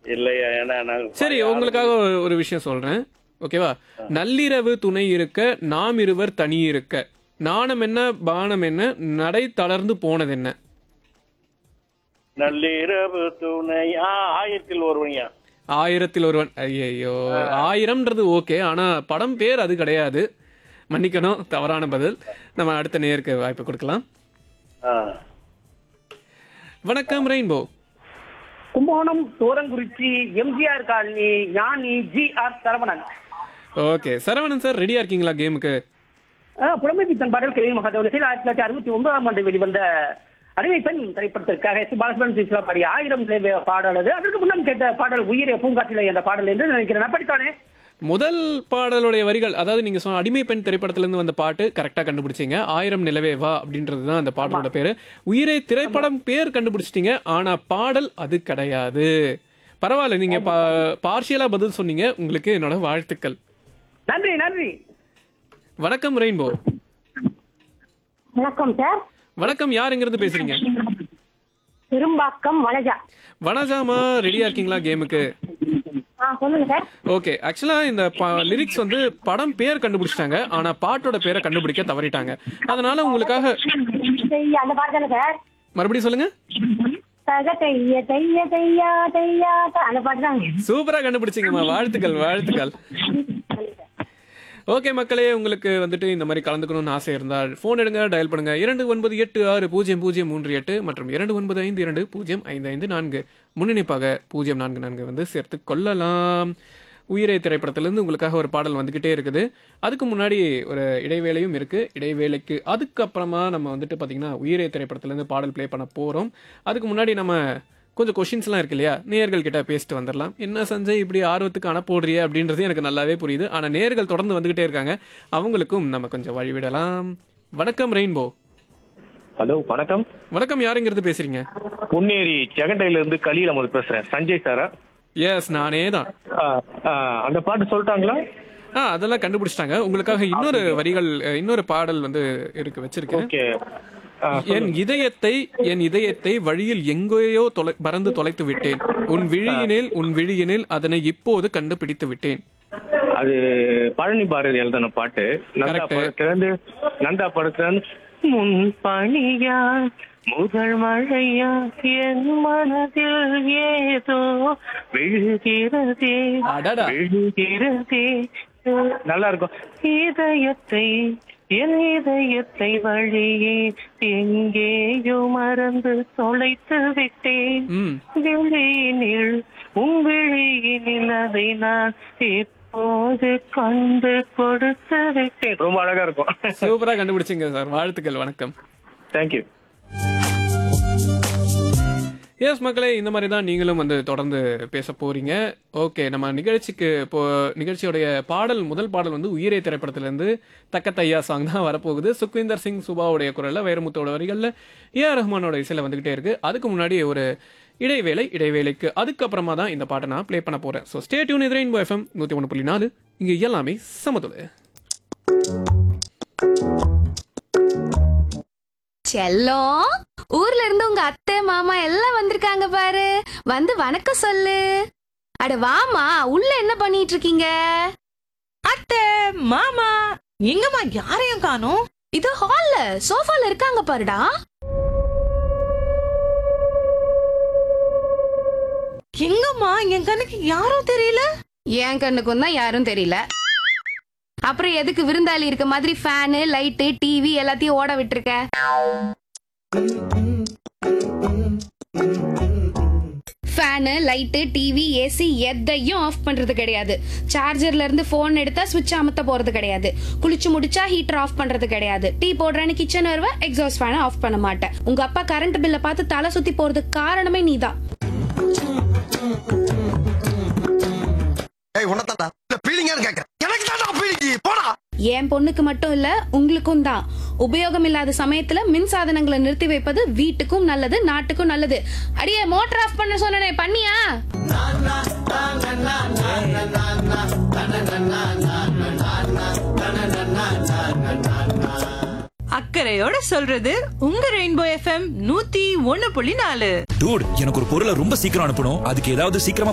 இல்லையா ஏன்னா நான் சரி உங்களுக்காக ஒரு- ஒரு விஷயம் சொல்றேன் ஓகேவா நள்ளிரவு துணை இருக்க நாம் இருவர் தனி இருக்க நாணம் என்ன பானம் என்ன நடை தளர்ந்து போனது என்ன நள்ளிரவு துணை ஆ, ஆயிரத்தில் ஒருவனியா ஆயிரத்தில் ஒருவன் ஐயோ ஆயிரம்ன்றது ஓகே ஆனா படம் பேர் அது கிடையாது மன்னிக்கணும் தவறான பதில் நம்ம அடுத்த நேருக்கு வாய்ப்பு கொடுக்கலாம் ஆ. வணக்கம் Rainbow Kumbakonam Thurangurichi MGR colony Gnani G R Saravanan okay Saravanan sir ரெடியா இருக்கீங்களா கேமுக்கு ஆஹ், புலமை பித்தன் பாடல் கிளவி மகாதேவத்தில் ஆயிரத்தி தொள்ளாயிரத்தி அறுபத்தி ஒன்பதாம் ஆண்டு வெளிவந்த அடிமை பெண் திரைப்படத்திற்காக எஸ் பாலசுப்ரமணியம் சிஸ்லா பாடிய ஆயிரம் தேவை பாடல் அது அதற்கு முன்னம் கேட்ட பாடல் உயிரே பூங்காற்றில என்ற பாடல் என்று நினைக்கிறேன் அப்படித்தானே முதல் பாடலுடைய வரிகள் அதாவது நீங்க சொன்ன அடிமை பெண் திரைப்படத்துல இருந்து வந்த பாட்டு கரெக்டா கண்டுபிடிச்சீங்க ஆயிரம் நிலவே வா அப்படின்றது தான் அந்த பாடலோட பேரு உயிரை திரைப்படம் பேர் கண்டுபிடிச்சிட்டீங்க ஆனா பாடல் அது கிடையாது பரவாயில்ல நீங்க பார்ஷியலா பதில் சொன்னீங்க உங்களுக்கு என்னோட வாழ்த்துக்கள் நன்றி நன்றி வணக்கம் ரெயின்போ வணக்கம் சார் வணக்கம் யாருங்கிறது பேசுறீங்க பெரும்பாக்கம் வனஜா வனஜாமா ரெடியா இருக்கீங்களா கேமுக்கு ஆ சொல்லுங்க சார் ஓகே ஆக்சுவலா இந்த லிரிக்ஸ் வந்து படம் பேர் கண்டுபிடிச்சிட்டாங்க ஆனா பாட்டோட பேரை கண்டுபிடிக்க தவறிட்டாங்க அதனால உங்களுக்காக செய்ய அந்த பாட்டு தானே சார் மறுபடியும் சொல்லுங்க தக தைய தைய தையா தையா த- அந்த பாட்டு தாங்க சூப்பரா கண்டுபிடிச்சிங்கம்மா வாழ்த்துக்கள் வாழ்த்துக்கள் ஓகே மக்களே உங்களுக்கு வந்துட்டு இந்த மாதிரி கலந்துக்கணும்னு ஆசை இருந்தால் ஃபோன் எடுங்க டயல் பண்ணுங்க இரண்டு ஒன்பது எட்டு ஆறு பூஜ்ஜியம் பூஜ்ஜியம் மூன்று எட்டு மற்றும் இரண்டு ஒன்பது ஐந்து இரண்டு பூஜ்ஜியம் ஐந்து ஐந்து நான்கு முன்னிணைப்பாக பூஜ்ஜியம் நான்கு நான்கு வந்து சேர்த்து கொள்ளலாம் உயிரை திரைப்படத்திலிருந்து உங்களுக்காக ஒரு பாடல் வந்துகிட்டே இருக்குது அதுக்கு முன்னாடி ஒரு இடைவேளையும் இருக்கு இடைவேளைக்கு அதுக்கப்புறமா நம்ம வந்துட்டு பாத்தீங்கன்னா உயிரை திரைப்படத்திலிருந்து பாடல் ப்ளே பண்ண போறோம் அதுக்கு முன்னாடி நம்ம கொஞ்சம் கொஷின்ஸ்லாம் இருக்கு இல்லையா நேர்கள் கிட்ட பேசிட்டு வந்துடலாம் என்ன சஞ்சய் இப்படி ஆர்வத்துக்கு அனுப்போடுறிய அப்படின்றது எனக்கு நல்லாவே புரியுது ஆனால் நேர்கள் தொடர்ந்து வந்துகிட்டே இருக்காங்க அவங்களுக்கும் நம்ம கொஞ்சம் வழிவிடலாம் வணக்கம் ரெயின்போ ஹலோ வணக்கம் வணக்கம் யாருங்கிறது பேசுறீங்க பொன்னேரி ஜெகண்டையில இருந்து கலியில் அமர் பேசுறேன் சஞ்சய் சாரா எஸ் நானே தான் ஆ, ஆ, அந்த பாட்டு சொல்லிட்டாங்களா ஆ அதெல்லாம் கண்டுபிடிச்சிட்டாங்க உங்களுக்காக இன்னொரு வரிகள் அஹ், இன்னொரு பாடல் வந்து இருக்கு வச்சிருக்கேன் ஓகே ஆ, என் இதயத்தை என் இதயத்தை வழியில் எங்கேயோ தொலை பறந்து தொலைத்து விட்டேன் உன் விழியினில் உன் விழியினில் அதனை இப்போது கண்டுபிடித்து விட்டேன் அது பழனி பாரதி எழுதின பாட்டு நந்தா Correct. படத்துலேருந்து நந்தா படத்துலேருந்து முன் பணியா முதல் மழையா என் மனதில் ஏதோ விழுகிறதே அடடா. விழுகிறதே நல்லா இருக்கும் இதயத்தை என் இதயத்தை வழியே எங்கேயோ மறந்து தொலைத்து விட்டேன் ம் விழியினில் உன் விழியினில் அதை நான் இப்போது கண்டு கொடுத்து விட்டேன் ரொம்ப அழகா இருக்கும் சூப்பரா கண்டுபிடிச்சிங்க சார் வாழ்த்துக்கள் வணக்கம் தேங்க்யூ எஸ் மக்களே இந்த மாதிரி தான் நீங்களும் வந்து தொடர்ந்து பேச போறீங்க ஓகே நம்ம நிகழ்ச்சிக்கு இப்போ நிகழ்ச்சியோடைய பாடல் முதல் பாடல் வந்து உயிரே திரைப்படத்திலேருந்து தக்க தையா சாங் தான் வரப்போகுது சுக்விந்தர் சிங் சுபாவுடைய குரல்ல வைரமுத்தோட வரிகளில் ஏ ஆர் ரஹ்மானோட இசையில் வந்துகிட்டே இருக்கு அதுக்கு முன்னாடி ஒரு இடைவேளை இடைவேளைக்கு அதுக்கப்புறமா தான் இந்த பாட்டை நான் ப்ளே பண்ண போறேன் ஸோ ஸ்டே டியூன் எதிரே இன்போ எஃப்எம் நூற்றி ஒன்று புள்ளி நாலு இங்கே எல்லாமே சமத்துள்ள செல்லம் ஊர்ல இருந்து உங்க அத்தை மாமா எல்லாம் வந்திருக்காங்க பாரு வந்து வணக்கம் சொல்லு அட வாமா உள்ள என்ன பண்ணிட்டு இருக்கீங்க அத்தை மாமா எங்கம்மா யாரையும் காணோம் இது ஹால்ல சோஃபால இருக்காங்க பாருடா எங்கம்மா என் கண்ணுக்கு யாரும் தெரியல என் கண்ணுக்கும் தான் யாரும் தெரியல அப்புறம் எதுக்கு விருந்தாளி இருக்க மாதிரி ஃபேனு லைட்டு டிவி எல்லாத்தையும் ஓட விட்டுருக்க ஃபேனு லைட்டு டிவி ஏசி எதையும் ஆஃப் பண்றது கிடையாது சார்ஜர்ல இருந்து ஃபோன் எடுத்தா சுவிட்ச் அமுத்த போறது கிடையாது குளிச்சு முடிச்சா ஹீட்டர் ஆஃப் பண்றது கிடையாது டீ போடுறேன்னு கிச்சன் வருவ எக்ஸாஸ்ட் ஃபேனை ஆஃப் பண்ண மாட்டேன் உங்க அப்பா கரண்ட் பில்லை பார்த்து தலை சுத்தி போறதுக்கு காரணமே நீதான் ஏய் உன்னதாடா இல்ல பீலிங்கான்னு கேக்குறேன் எனக்கு தான்டா பீலிங்கி போடா என் பொண்ணுக்கு மட்டும் இல்ல உங்களுக்கும் தான் உபயோகம் இல்லாத சமயத்துல மின் சாதனங்களை நிறுத்தி வைப்பது வீட்டுக்கும் நல்லது நாட்டுக்கும் நல்லது அடியே மோட்டர் ஆஃப் பண்ண சொன்னனே பண்ணியா அக்கறையோட சொல்றது உங்க ரெயின்போ எஃப்எம் நூத்தி ஒண்ணு புள்ளி நாலு டூட் எனக்கு ஒரு பொருளை ரொம்ப சீக்கிரம் அனுப்பணும் அதுக்கு ஏதாவது சீக்கிரமா